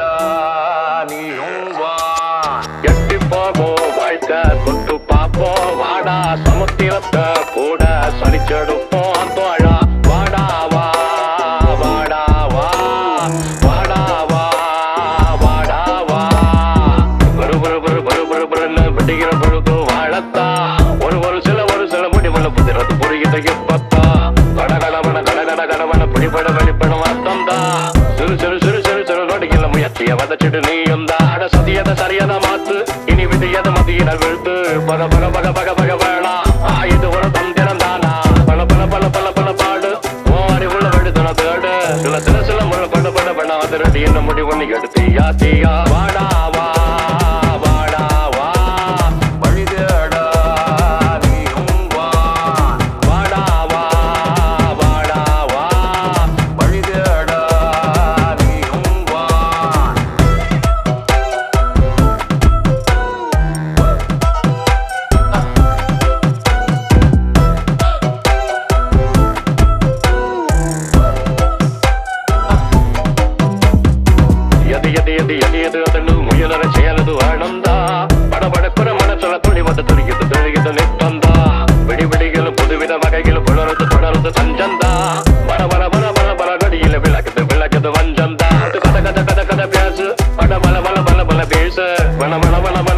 விடுதடா நீயும் வா எட்டி போவோம் வாழ்க்கை தொட்டு பார்ப்போம் வாடா சமுத்திரத்தை கூட சரிச்செடுப்போம் தோழா வாடா வா வாடா வா வாடா வா வாடா வா ஒரு ஒரு ஒரு ஒரு ஒரு ஒருன்னு வெடிக்கிற பொழுது வாழத்தா ஒரு ஒரு சில ஒரு சில முடிவுல புதிரது புரியுது இப்பத்தா கட கடவன கட கட கடவன பிடிபட வெளிப்படும் அர்த்தம் தான் சிறு சிறு சிறு சிறு சிறு நொடியில் முயற்சிய வதச்சிட்டு நீயும் தான் அட சதியத சரியத மாத்து இனி விதியத மதியிட வீழ்த்து பக பக பக பக பக வேணாம் ஆ, இது ஒரு தந்திரம் தானா பல பல பல பல பல பாடு ஓ அறிவுள்ள வெடுதன தேடு சில சில சில முறை பட பட பட அதிரடி என்ன முடிவு நீ எடுத்தியா தீயா வாடா வா வாடா வா வழி தேடா நீயும் வா வாடா வா வாடா வா வழி தேடா நீயும் வா எது எது எது எது எது அதನ್ನು முயலற செயலது வேணும்ದ படபடக்குற மனசுல துணிவது துரியுது தெளியுது நித்தந்த விடி விடிகள் புதுவித வகையில் புலருது புலருது தஞ்சந்தா பல பல பல பல பல நடியில விளக்குது விளக்குது வஞ்சந்தா அது கத கத கத கத பேசு பட பல பல பல பல பேசு வன வன வன வன